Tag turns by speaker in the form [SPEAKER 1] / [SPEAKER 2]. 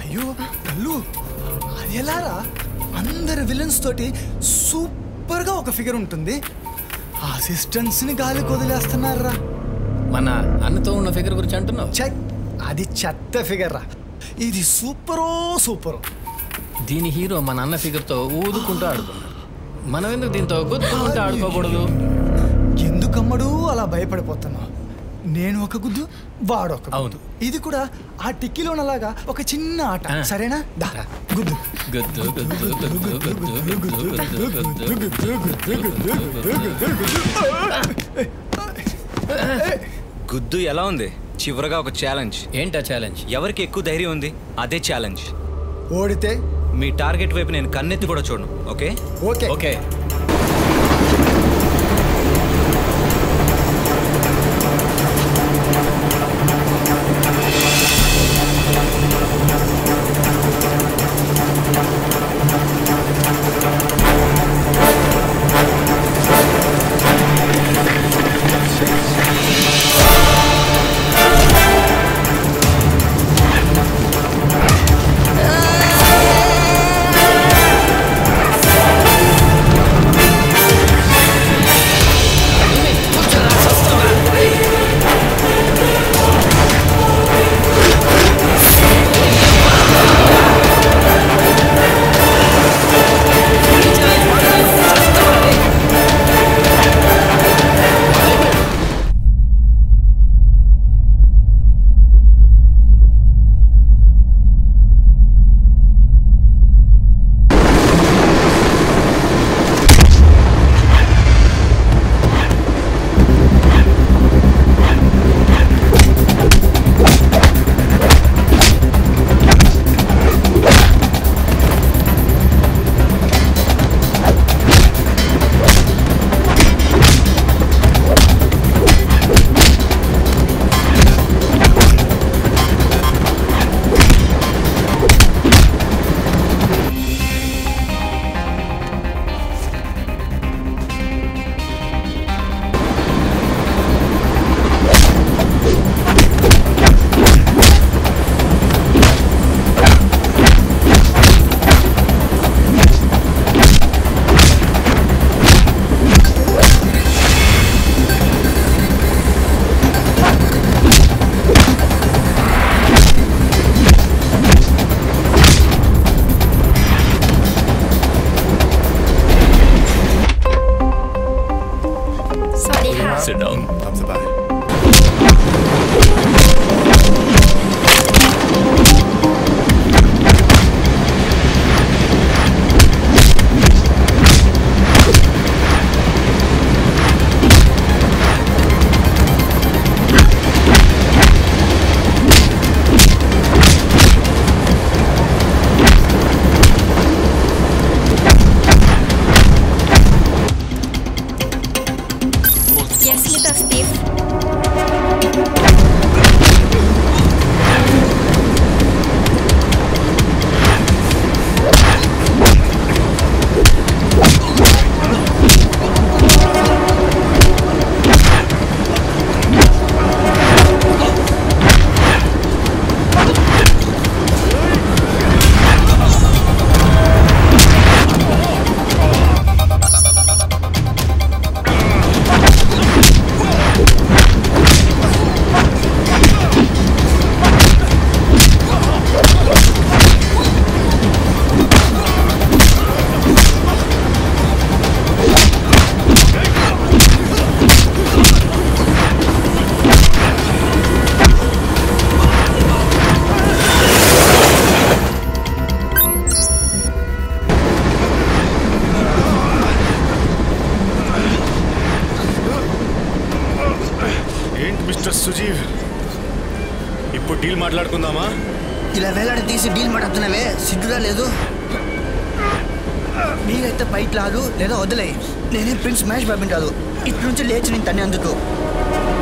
[SPEAKER 1] అయ్యో కల్లు అది ఎలారా అందరు విలన్స్ తోటి సూపర్ గా ఒక ఫిగర్ ఉంటుంది అసిస్టెంట్స్ ని గాలికి వదిలేస్తున్నారా
[SPEAKER 2] మన అన్నతో ఉన్న ఫిగర్ గురించి అంటున్నావు
[SPEAKER 1] చెక్ అది చెత్త ఫిగర్ రా ఇది సూపరో సూపరో
[SPEAKER 2] దీని హీరో మన అన్న ఫిగర్తో ఊదుకుంటూ ఆడుకున్నాడు మనం ఎందుకు దీంతో గుద్దుకుంటూ ఆడుకోకూడదు
[SPEAKER 1] ఎందుకమ్మడు అలా భయపడిపోతున్నావు నేను ఒక గుద్దు వాడు ఒక
[SPEAKER 2] అవును.
[SPEAKER 1] గుద్దు ఇది కూడా ఆ టిక్కీలోనలాగా ఒక చిన్న ఆట
[SPEAKER 2] ఆ.
[SPEAKER 1] సరేనా దా గుద్దు
[SPEAKER 2] గుద్దు గుద్దు గుద్దు గుద్దు గుద్దు గుద్దు
[SPEAKER 3] గుద్దు ఎలా ఉంది చివరగా ఒక ఛాలెంజ్
[SPEAKER 2] ఏంటా ఛాలెంజ్
[SPEAKER 3] ఎవరికి ఎక్కువ ధైర్యం ఉంది అదే ఛాలెంజ్
[SPEAKER 1] ఓడితే
[SPEAKER 3] మీ టార్గెట్ వైపు నేను కన్నెత్తి కూడా చూడను okay
[SPEAKER 1] okay
[SPEAKER 2] okay
[SPEAKER 4] Sit down.
[SPEAKER 5] Tạm sẽ bài.
[SPEAKER 6] Yes, Mr. Steve.
[SPEAKER 5] ఏంటి మిస్టర్ సుజీవ్ ఇప్పుడు డీల్ మాట్లాడుకుందామా
[SPEAKER 7] ఇలా వేలాడి తీసి డీల్ మాట్లాడుతున్నావే సిగ్గుగా లేదు మీరైతే బయట రాదు లేదా వదిలే నేనే ప్రిన్స్ మహేష్ బాబుని కాదు ఇటు నుంచి లేచి నేను తన్ని అందుకు